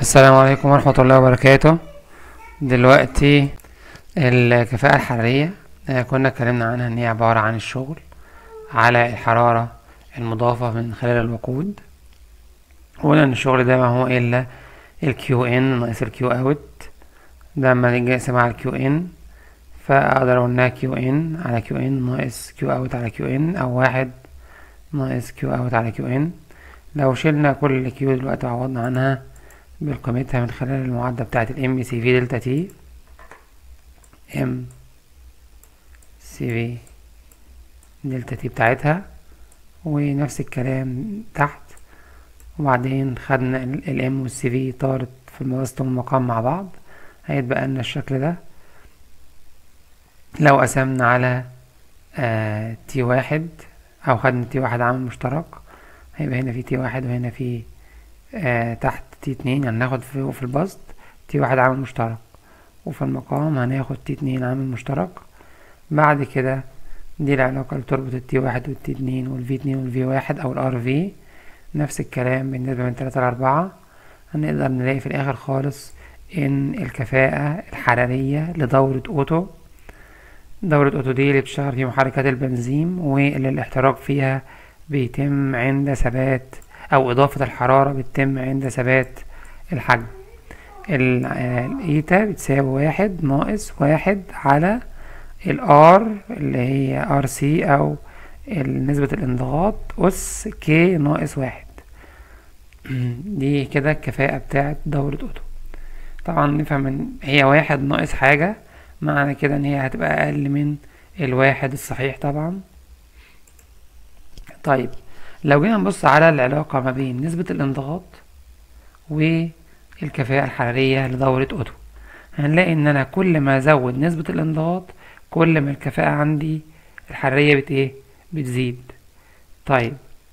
السلام عليكم ورحمة الله وبركاته دلوقتي الكفاءة الحرارية آه، كنا اتكلمنا عنها ان هي عبارة عن الشغل على الحرارة المضافة من خلال الوقود وقلنا ان الشغل ده ما هو الا الكيو ان ناقص الكيو اوت ده لما نيجي نقسم على الكيو ان فاقدر اقول انها كيو ان على كيو ان ناقص كيو اوت على كيو ان او واحد ناقص كيو اوت على كيو ان لو شلنا كل كيو دلوقتي وعوضنا عنها بقيمتها من خلال المعادلة بتاعة الام سي في دلتا تي ام سي في دلتا تي بتاعتها ونفس الكلام تحت وبعدين خدنا الام والسي في طارت في المواسط والمقام مع بعض هيتبقى لنا الشكل ده لو قسمنا على آه تي واحد او خدنا تي واحد عامل مشترك هيبقى هنا في تي واحد وهنا في آه تحت تي اتنين يعني هناخد في, في البسط تي واحد عامل مشترك وفي المقام هناخد تي اتنين عامل مشترك بعد كده دي العلاقة اللي بتربط التي واحد والتي اتنين والفي اتنين والفي واحد أو الار في نفس الكلام بالنسبة من تلاتة لأربعة هنقدر نلاقي في الآخر خالص إن الكفاءة الحرارية لدورة أوتو دورة أوتو دي اللي بتشتغل في محركات البنزين واللي الاحتراق فيها بيتم عند ثبات أو إضافة الحرارة بتتم عند ثبات الحجم الإيتا بتساوي واحد ناقص واحد على الار اللي هي ار سي او نسبة الانضغاط اس كي ناقص واحد دي كده الكفاءة بتاعت دورة اوتو طبعا نفهم ان هي واحد ناقص حاجة معنى كده ان هي هتبقى اقل من الواحد الصحيح طبعا طيب لو جينا نبص على العلاقة ما بين نسبة الانضغاط والكفاءة الحرارية لدورة اوتو هنلاقي ان انا كل ما ازود نسبة الانضغاط كل ما الكفاءة عندي الحرارية بت ايه بتزيد طيب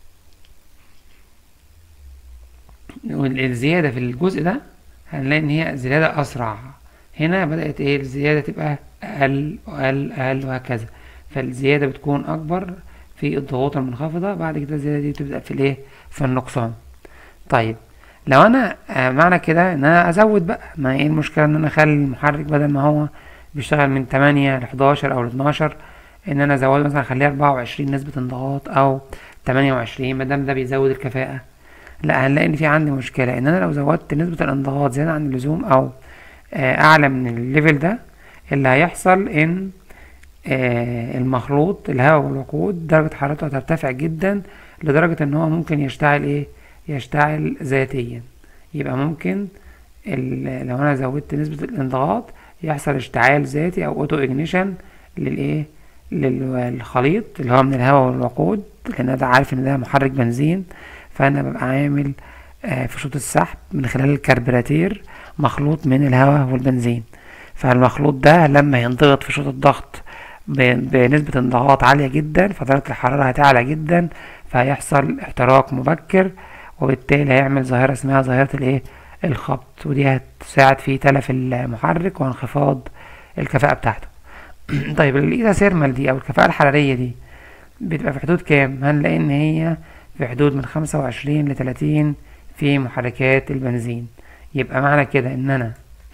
والزيادة في الجزء ده هنلاقي ان هي زيادة اسرع هنا بدأت ايه الزيادة تبقى اقل واقل اقل وهكذا فالزيادة بتكون اكبر في الضغوط المنخفضة بعد كده الزيادة دي بتبدأ في الايه في النقصان طيب لو انا آه معنى كده ان انا ازود بقى ما ايه المشكلة ان انا اخلي المحرك بدل ما هو بيشتغل من تمانية لحداشر او لاتناشر ان انا ازوده مثلا اخليه اربعة وعشرين نسبة انضغاط او تمانية وعشرين مادام ده بيزود الكفاءة لا هنلاقي ان في عندي مشكلة ان انا لو زودت نسبة الانضغاط زيادة عن اللزوم او آه اعلى من الليفل ده اللي هيحصل ان آه المخلوط الهواء والوقود درجة حرارته هترتفع جدا لدرجة ان هو ممكن يشتعل ايه يشتعل ذاتيا يبقى ممكن لو انا زودت نسبة الانضغاط يحصل اشتعال ذاتي او اوتو اجنيشن للايه للخليط اللي هو من الهواء والوقود لان انا عارف ان ده محرك بنزين فانا ببقى عامل آه في شوط السحب من خلال الكربراتير مخلوط من الهواء والبنزين فالمخلوط ده لما ينضغط في شوط الضغط بنسبة انضغاط عالية جدا فدرجة الحرارة هتعلى جدا فهيحصل احتراق مبكر وبالتالي هيعمل ظاهرة اسمها ظاهرة الايه الخبط ودي هتساعد في تلف المحرك وانخفاض الكفاءة بتاعته طيب الايتا سيرمال دي او الكفاءة الحرارية دي بتبقى في حدود كام هنلاقي ان هي في حدود من خمسة وعشرين لتلاتين في محركات البنزين يبقى معنى كده ان انا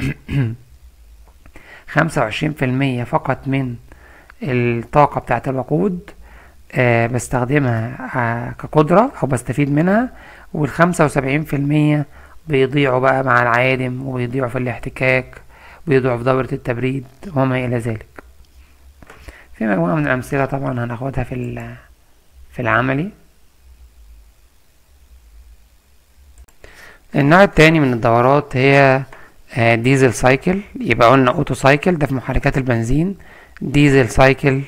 خمسة وعشرين في المية فقط من الطاقة بتاعت الوقود آه بستخدمها آه كقدرة او بستفيد منها والخمسة وسبعين في المية بيضيعوا بقى مع العادم وبيضيعوا في الاحتكاك بيضيعوا في دورة التبريد وما إلى ذلك في مجموعة من الأمثلة طبعا هناخدها في في العملي النوع التاني من الدورات هي ديزل سايكل يبقى قلنا اوتو سايكل ده في محركات البنزين ديزل سايكل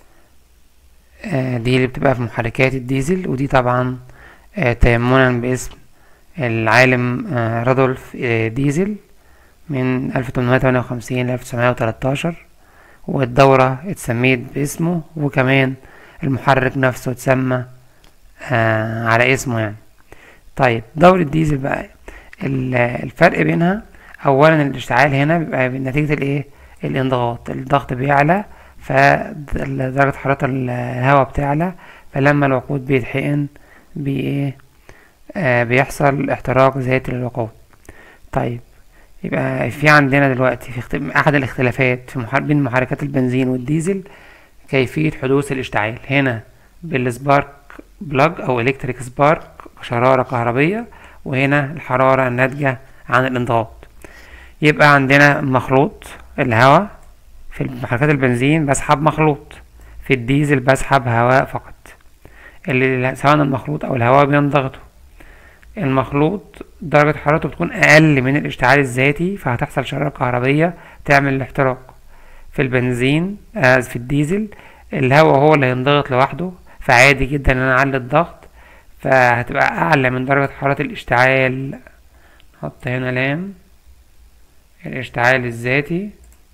دي اللي بتبقى في محركات الديزل ودي طبعا تيمنا باسم العالم رادولف ديزل من 1858 ل 1913 والدورة اتسميت باسمه وكمان المحرك نفسه اتسمى على اسمه يعني طيب دورة ديزل بقى الفرق بينها اولا الاشتعال هنا بيبقى نتيجة الايه الانضغاط الضغط بيعلى فدرجة حرارة الهواء بتعلى فلما الوقود بيتحقن بي ايه آه بيحصل احتراق ذاتي للوقود طيب يبقى في عندنا دلوقتي في اخت... احد الاختلافات في محر... بين محركات البنزين والديزل كيفية حدوث الاشتعال هنا بالسبارك بلاج او الكتريك سبارك شرارة كهربية وهنا الحرارة الناتجة عن الانضغاط يبقى عندنا مخلوط الهواء في محركات البنزين بسحب مخلوط في الديزل بسحب هواء فقط اللي سواء المخلوط او الهواء بينضغطوا المخلوط درجة حرارته بتكون أقل من الاشتعال الذاتي فهتحصل شرارة كهربية تعمل الاحتراق في البنزين آه في الديزل الهواء هو اللي هينضغط لوحده فعادي جدا ان انا اعلي الضغط فهتبقى اعلى من درجة حرارة الاشتعال نحط هنا لام الاشتعال الذاتي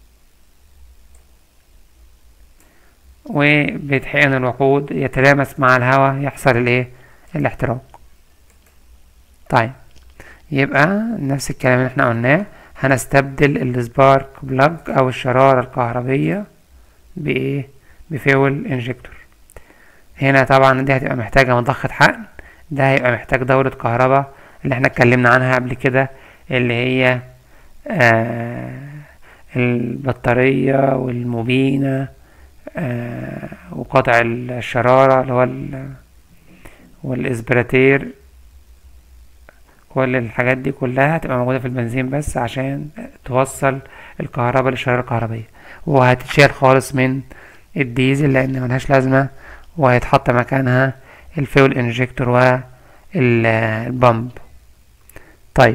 وبيتحقن الوقود يتلامس مع الهواء يحصل الايه الاحتراق طيب يبقى نفس الكلام اللي احنا قلناه هنستبدل السبارك بلاج او الشرارة الكهربية بايه بفيول انجكتور هنا طبعا دي هتبقى محتاجة مضخة حقن ده هيبقى محتاج دورة كهرباء اللي احنا اتكلمنا عنها قبل كده اللي هي آه البطارية والمبينة آه وقطع الشرارة اللي هو والاسبراتير كل الحاجات دي كلها هتبقى موجودة في البنزين بس عشان توصل الكهرباء للشرارة الكهربية وهتتشال خالص من الديزل لان ملهاش لازمة وهيتحط مكانها الفيول انجكتور والبامب طيب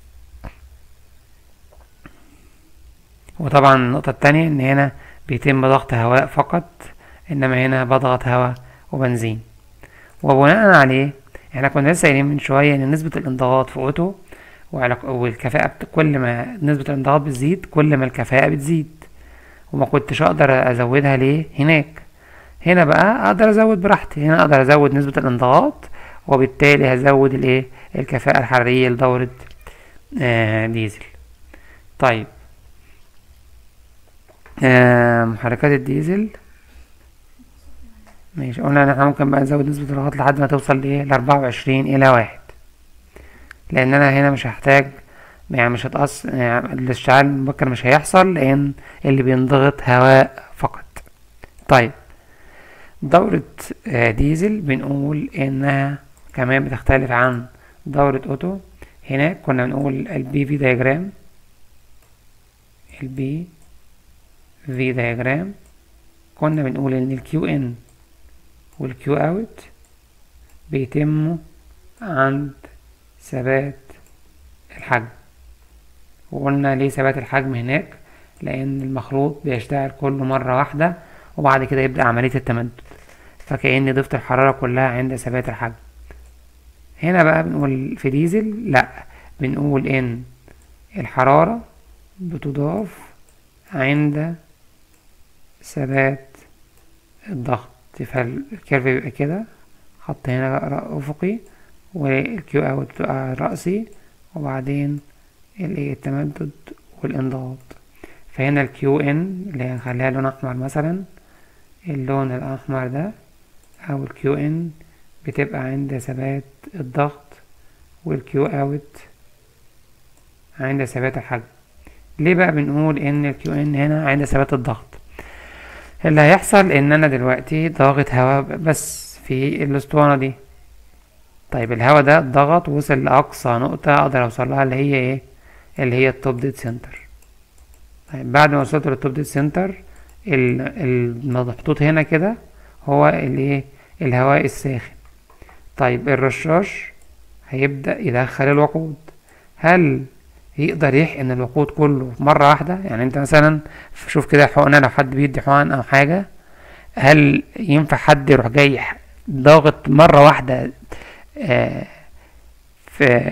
وطبعا النقطة التانية ان هنا بيتم ضغط هواء فقط انما هنا بضغط هواء وبنزين وبناء عليه احنا كنا لسه قايلين من شوية ان نسبة الانضغاط في اوتو والكفاءة بت... كل ما نسبة الانضغاط بتزيد كل ما الكفاءة بتزيد وما كنتش اقدر ازودها ليه هناك هنا بقى اقدر ازود براحتي هنا اقدر ازود نسبة الانضغاط وبالتالي هزود الايه الكفاءة الحرارية لدورة آه ديزل طيب آه محركات الديزل ماشي قلنا ان احنا ممكن بقى نزود نسبة الضغط لحد ما توصل لايه لاربعة وعشرين الى واحد لان انا هنا مش هحتاج يعني مش هتقص يعني الاشتعال المبكر مش هيحصل لان اللي بينضغط هواء فقط طيب دورة ديزل بنقول انها كمان بتختلف عن دورة اوتو هناك كنا بنقول البي في دايجرام البي في دايجرام كنا بنقول ان الكيو ان والكيو اوت بيتموا عند ثبات الحجم وقلنا ليه ثبات الحجم هناك لان المخلوط بيشتغل كل مرة واحدة وبعد كده يبدأ عملية التمدد فكأني ضفت الحرارة كلها عند ثبات الحجم هنا بقى بنقول في ديزل لا بنقول ان الحرارة بتضاف عند ثبات الضغط فالكيرف بيبقى كده خط هنا افقي والكيو اوت بتبقى رأسي وبعدين الايه التمدد والانضغاط فهنا الكيو ان اللي هنخليها لون احمر مثلا اللون الاحمر ده او الكيو ان بتبقى عند ثبات الضغط والكيو اوت عند ثبات الحجم ليه بقى بنقول ان الكيو ان هنا عند ثبات الضغط اللي هيحصل ان انا دلوقتي ضاغط هواء بس في الاسطوانة دي طيب الهواء ده ضغط وصل لاقصى نقطة اقدر اوصل لها اللي هي ايه اللي هي التوب ديد سنتر طيب بعد ما وصلت للتوب ديد سنتر المحطوط هنا كده هو الايه الهواء الساخن طيب الرشاش هيبدأ يدخل الوقود هل يقدر يحقن الوقود كله مرة واحدة يعني انت مثلا شوف كده حقنة لو حد بيدي حقن او حاجة هل ينفع حد يروح جاي ضاغط مرة واحدة آه في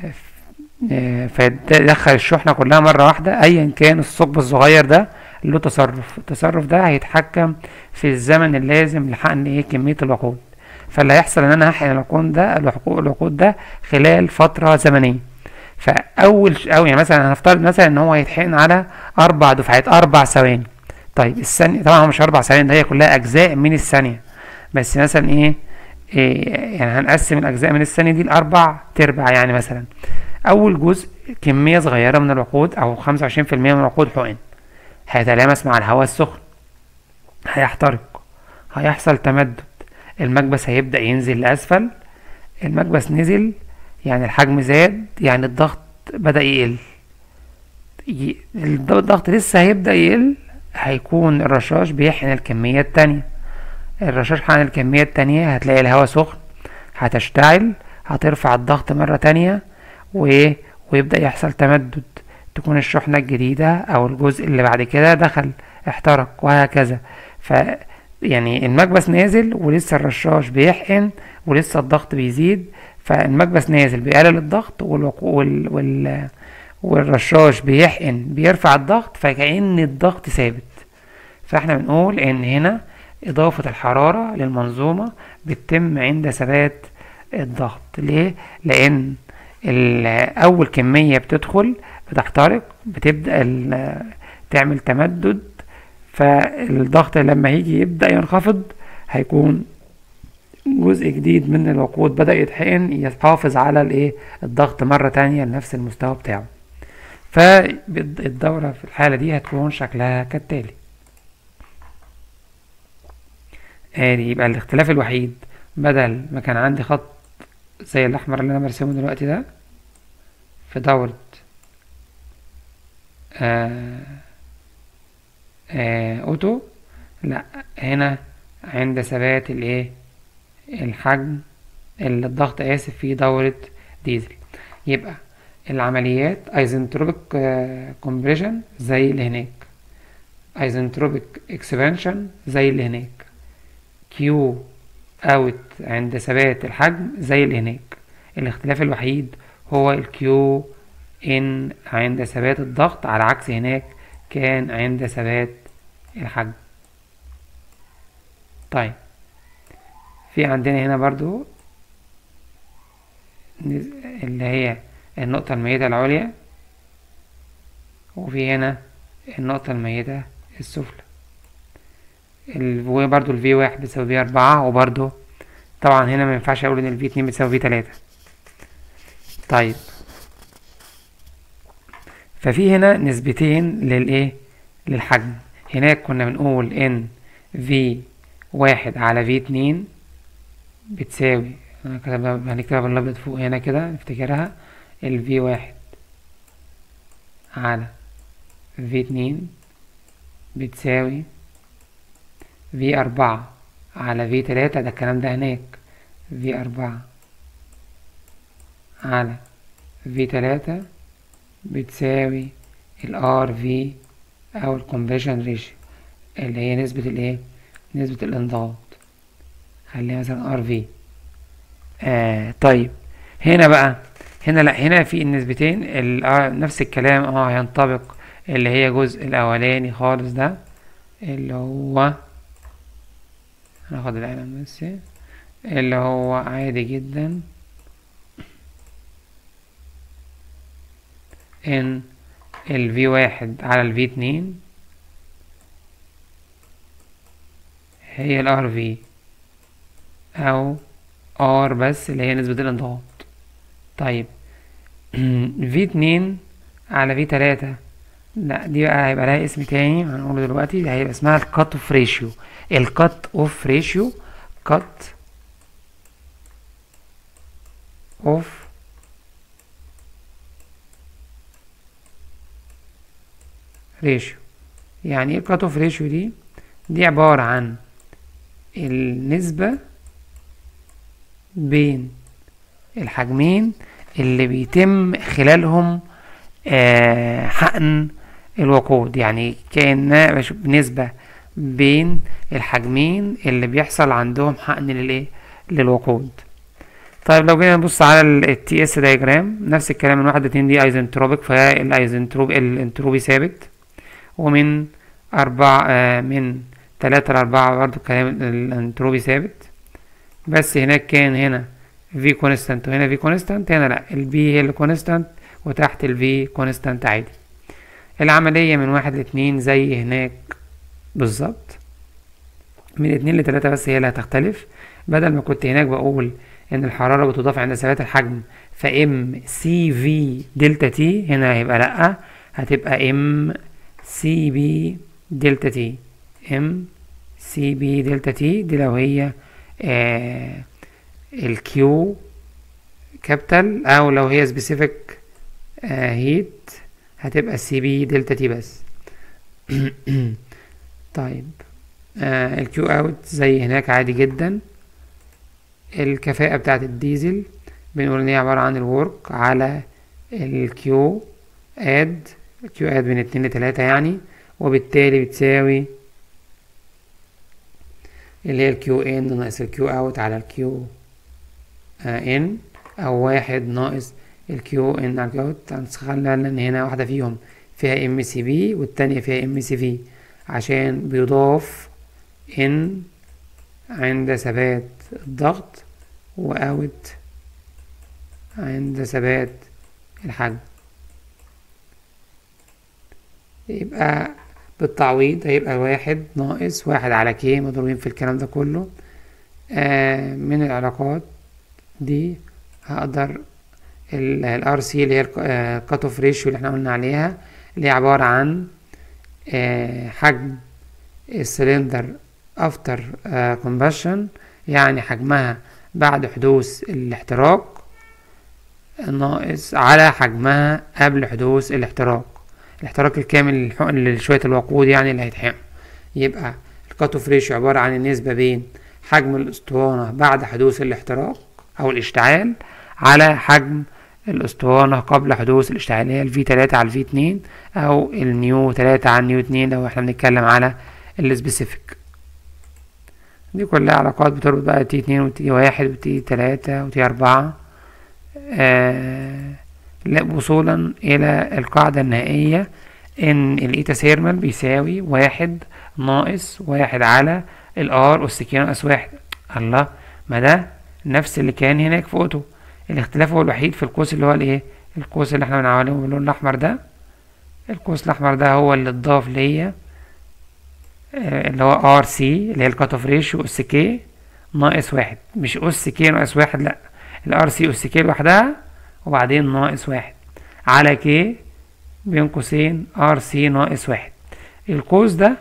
فيدخل الشحنة كلها مرة واحدة ايا كان الثقب الصغير ده له تصرف التصرف ده هيتحكم في الزمن اللازم لحقن ايه كمية الوقود فاللي هيحصل ان انا هحقن الوقود ده الوقود ده خلال فترة زمنية فاول او يعني مثلا هنفترض مثلا ان هو هيتحقن على اربع دفعات اربع ثواني طيب الثانية طبعا هو مش اربع ثواني ده هي كلها اجزاء من الثانية بس مثلا ايه, إيه يعني هنقسم الاجزاء من الثانية دي لاربع تربع يعني مثلا اول جزء كمية صغيرة من الوقود او خمسة وعشرين في المية من الوقود حقن هيتلامس مع الهواء السخن هيحترق هيحصل تمدد المكبس هيبدأ ينزل لأسفل المكبس نزل يعني الحجم زاد يعني الضغط بدأ يقل ي- الضغط لسه هيبدأ يقل هيكون الرشاش بيحقن الكمية التانية الرشاش حقن الكمية التانية هتلاقي الهواء سخن هتشتعل هترفع الضغط مرة تانية و... ويبدأ يحصل تمدد تكون الشحنة الجديدة أو الجزء اللي بعد كده دخل احترق وهكذا ف يعني المكبس نازل ولسه الرشاش بيحقن ولسه الضغط بيزيد فالمكبس نازل بيقلل الضغط والوقو... وال... وال... والرشاش بيحقن بيرفع الضغط فكأن الضغط ثابت فاحنا بنقول ان هنا اضافة الحرارة للمنظومة بتتم عند ثبات الضغط ليه لان ال- اول كمية بتدخل بتحترق بتبدأ ال- تعمل تمدد فالضغط لما يجي يبدأ ينخفض هيكون جزء جديد من الوقود بدأ يتحقن يحافظ على الايه الضغط مرة تانية لنفس المستوى بتاعه فالدورة في الحالة دي هتكون شكلها كالتالي ادي يبقى الاختلاف الوحيد بدل ما كان عندي خط زي الاحمر اللي انا برسمه دلوقتي ده في دورة آه آه اوتو لا هنا عند ثبات الايه الحجم الضغط اسف في دورة ديزل يبقى العمليات ايزنتروبيك كومبريشن زي اللي هناك ايزنتروبيك اكسبانشن زي اللي هناك كيو اوت عند ثبات الحجم زي اللي هناك الاختلاف الوحيد هو الكيو ان عند ثبات الضغط على عكس هناك كان عند ثبات الحجم طيب في عندنا هنا برضو نز- اللي هي النقطة الميتة العليا وفي هنا النقطة الميتة السفلى ال- وبرضو ال V1 بتساوي في أربعة وبرضو طبعا هنا ما ينفعش أقول إن ال V2 بتساوي في تلاتة طيب ففي هنا نسبتين للإيه للحجم هناك كنا بنقول إن في واحد على في اتنين بتساوي أنا كتبها هنكتبها بالأبيض فوق هنا كده نفتكرها ال في واحد على في اتنين بتساوي في أربعة على في تلاتة ده الكلام ده هناك في أربعة على في تلاتة بتساوي الار في أو الكونفرشن ريشيو اللي هي نسبة الايه نسبة الانضغاط خليها مثلا ار في آه طيب هنا بقى هنا لا هنا في النسبتين ال- آه نفس الكلام اه هينطبق اللي هي الجزء الاولاني خالص ده اللي هو هناخد القلم بس اللي هو عادي جدا ان ال في واحد على ال في اتنين هي ال ار في او ار بس اللي هي نسبة الانضغاط طيب في اتنين على في تلاتة لا دي بقى هيبقى لها اسم تاني هنقوله دلوقتي هيبقى اسمها الكات اوف ريشيو الكات اوف ريشيو كات اوف ريشيو يعني ايه الكات اوف ريشيو دي دي عبارة عن النسبة بين الحجمين اللي بيتم خلالهم آه، حقن الوقود يعني كأنها بش- نسبة بين الحجمين اللي بيحصل عندهم حقن للايه للوقود طيب لو جينا نبص على التي اس دايجرام نفس الكلام من واحد لاتنين دي ايزنتروبيك فالايزنتروب الانتروبي ثابت ومن أربعة آه، من تلاتة لأربعة برضو الكلام الانتروبي ثابت بس هناك كان هنا في كونستانت وهنا في كونستانت هنا لا البي هي اللي كونستانت وتحت الفي كونستانت عادي العملية من واحد لاتنين زي هناك بالظبط من اتنين لتلاتة بس هي اللي هتختلف بدل ما كنت هناك بقول ان الحرارة بتضاف عند ثبات الحجم فام سي في دلتا تي هنا هيبقى لأ هتبقى ام سي بي دلتا تي ام سي بي دلتا تي دي لو هي آه الكيو كابيتال او لو هي سبيسيفيك آه هيت هتبقى سي بي دلتا تي بس طيب آه الكيو اوت زي هناك عادي جدا الكفاءة بتاعت الديزل بنقول ان هي عبارة عن الورك على الكيو اد الكيو اد من اتنين لتلاتة يعني وبالتالي بتساوي اللي هي الكيو ان ناقص الكيو اوت على الكيو ان او واحد ناقص الكيو ان على الكيو اوت هنخلي بالنا ان هنا واحدة فيهم فيها ام سي بي والتانية فيها ام سي في عشان بيضاف ان عند ثبات الضغط واوت عند ثبات الحجم يبقى بالتعويض هيبقى واحد ناقص واحد على كي مضروبين في الكلام ده كله آه من العلاقات دي هقدر الار سي اللي هي الكات اوف ريشيو اللي احنا قلنا عليها اللي هي عبارة عن آه حجم السلندر افتر كومباشن يعني حجمها بعد حدوث الاحتراق ناقص على حجمها قبل حدوث الاحتراق الاحتراق الكامل لشوية الوقود يعني اللي هيتحقن يبقى الكات اوف ريشيو عبارة عن النسبة بين حجم الاسطوانة بعد حدوث الاحتراق او الاشتعال على حجم الاسطوانة قبل حدوث الاشتعال اللي هي الفي تلاتة على الفي اتنين او النيو تلاتة على النيو اتنين لو احنا بنتكلم على السبيسيفيك دي كلها علاقات بتربط بقى تي اتنين وتي واحد وتي تلاتة وتي أربعة آه وصولا إلى القاعدة النهائية إن الإيتا ثيرمال بيساوي واحد ناقص واحد على الآر أس كي ناقص واحد الله ما ده نفس اللي كان هناك في أوتو الاختلاف هو الوحيد في القوس اللي هو الإيه القوس اللي احنا بنعمله باللون الأحمر ده القوس الأحمر ده هو اللي اتضاف ليا اللي هو ار سي اللي هي الكات اوف ريشيو اس كي ناقص واحد مش اس كي ناقص واحد لا الار سي اس كي لوحدها وبعدين ناقص واحد على كي بين قوسين ار سي ناقص واحد القوس ده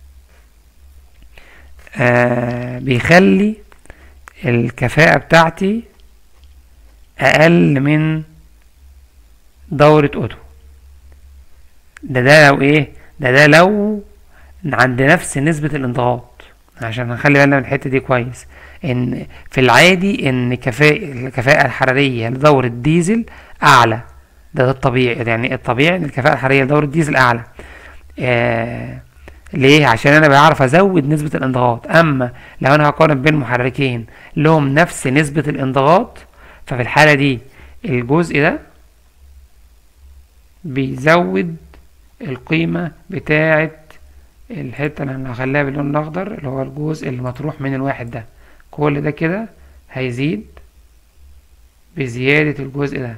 آه بيخلي الكفاءة بتاعتي أقل من دورة أوتو ده ده لو إيه ده ده لو عند نفس نسبة الانضغاط عشان نخلي بالنا من الحتة دي كويس ان في العادي ان كفاءة الكفاءة الحرارية لدورة ديزل اعلى ده, ده الطبيعي يعني الطبيعي ان الكفاءة الحرارية لدورة ديزل اعلى آه ليه عشان انا بعرف ازود نسبة الانضغاط اما لو انا هقارن بين محركين لهم نفس نسبة الانضغاط ففي الحالة دي الجزء ده بيزود القيمة بتاعة الحتة اللي هخليها باللون الأخضر اللي هو الجزء اللي مطروح من الواحد ده كل ده كده هيزيد بزيادة الجزء ده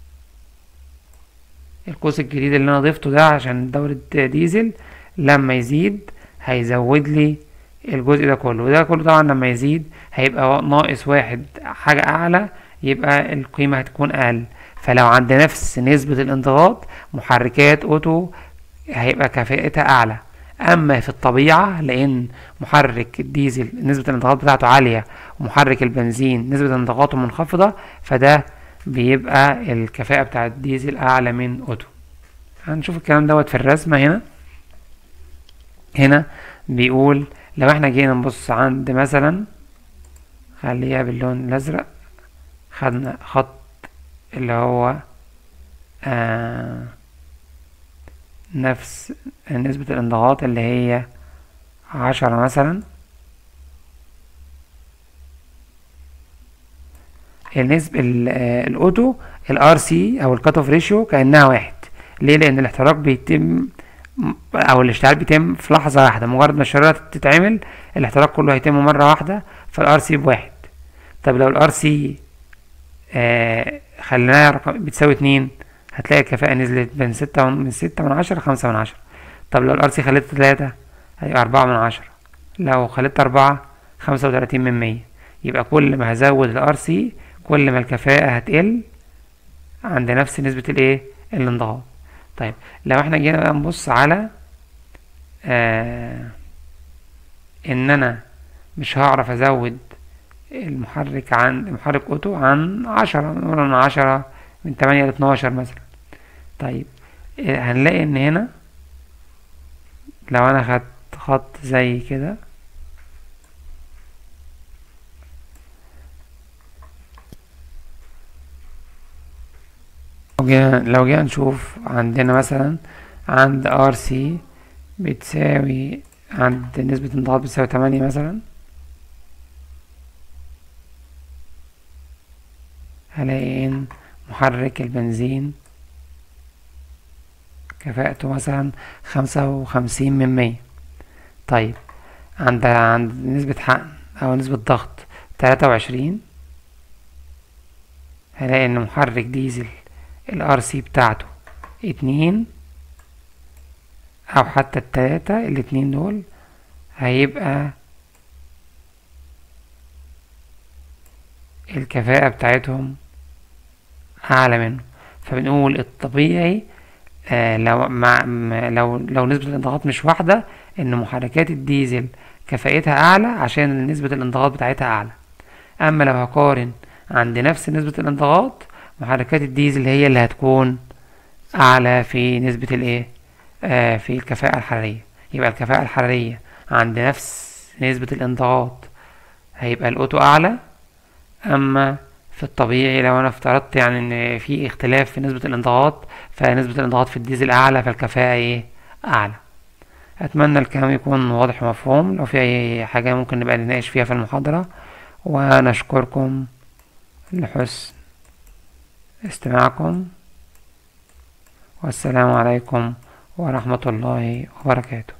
القوس الجديد اللي أنا ضفته ده عشان دورة ديزل لما يزيد هيزود لي الجزء ده كله وده كله طبعا لما يزيد هيبقى ناقص واحد حاجة أعلى يبقى القيمة هتكون أقل فلو عند نفس نسبة الانضغاط محركات أوتو هيبقى كفاءتها أعلى اما في الطبيعة لان محرك الديزل نسبة الانضغاط بتاعته عالية ومحرك البنزين نسبة انضغاطه منخفضة فده بيبقى الكفاءة بتاع الديزل اعلى من اوتو هنشوف الكلام دوت في الرسمة هنا هنا بيقول لو احنا جينا نبص عند مثلا خليها باللون الازرق خدنا خط اللي هو آه نفس نسبة الانضغاط اللي هي عشرة مثلا النسبة الاوتو الار سي او الكات اوف ريشيو كانها واحد ليه لان الاحتراق بيتم او الاشتعال بيتم في لحظة واحدة مجرد ما الشرارة تتعمل الاحتراق كله هيتم مرة واحدة فالار سي بواحد طب لو الار سي آه خليناها رقم بتساوي اتنين هتلاقي الكفاءة نزلت من ستة من ستة من عشرة خمسة من عشرة طب لو الار سي خليتها تلاتة هيبقى أربعة من عشرة لو خليتها أربعة خمسة وتلاتين من مية يبقى كل ما هزود الار سي كل ما الكفاءة هتقل عند نفس نسبة الايه الانضغاط طيب لو احنا جينا بقى نبص على آه ان انا مش هعرف ازود المحرك عن محرك اوتو عن عشرة نقول عن عشرة من تمانية لاتناشر مثلا طيب آه، هنلاقي ان هنا لو انا خدت خط زي كده لو جينا لو جينا نشوف عندنا مثلا عند ار سي بتساوي عند نسبة انضغاط بتساوي تمانية مثلا هلاقي ان محرك البنزين كفاءته مثلا خمسة وخمسين من مية طيب عند عند نسبة حقن أو نسبة ضغط تلاتة وعشرين هلاقي إن محرك ديزل الار سي بتاعته اتنين أو حتى التلاتة الاتنين دول هيبقى الكفاءة بتاعتهم أعلى منه فبنقول الطبيعي آه لو مع م- لو لو نسبة الانضغاط مش واحدة إن محركات الديزل كفاءتها أعلى عشان نسبة الانضغاط بتاعتها أعلى أما لو هقارن عند نفس نسبة الانضغاط محركات الديزل هي اللي هتكون أعلى في نسبة الإيه آه في الكفاءة الحرارية يبقى الكفاءة الحرارية عند نفس نسبة الانضغاط هيبقى الأوتو أعلى أما في الطبيعي لو أنا افترضت يعني إن في اختلاف في نسبة الانضغاط فنسبة الانضغاط في الديزل أعلى فالكفاءة إيه أعلى أتمنى الكلام يكون واضح ومفهوم لو في أي حاجة ممكن نبقى نناقش فيها في المحاضرة ونشكركم لحسن استماعكم والسلام عليكم ورحمة الله وبركاته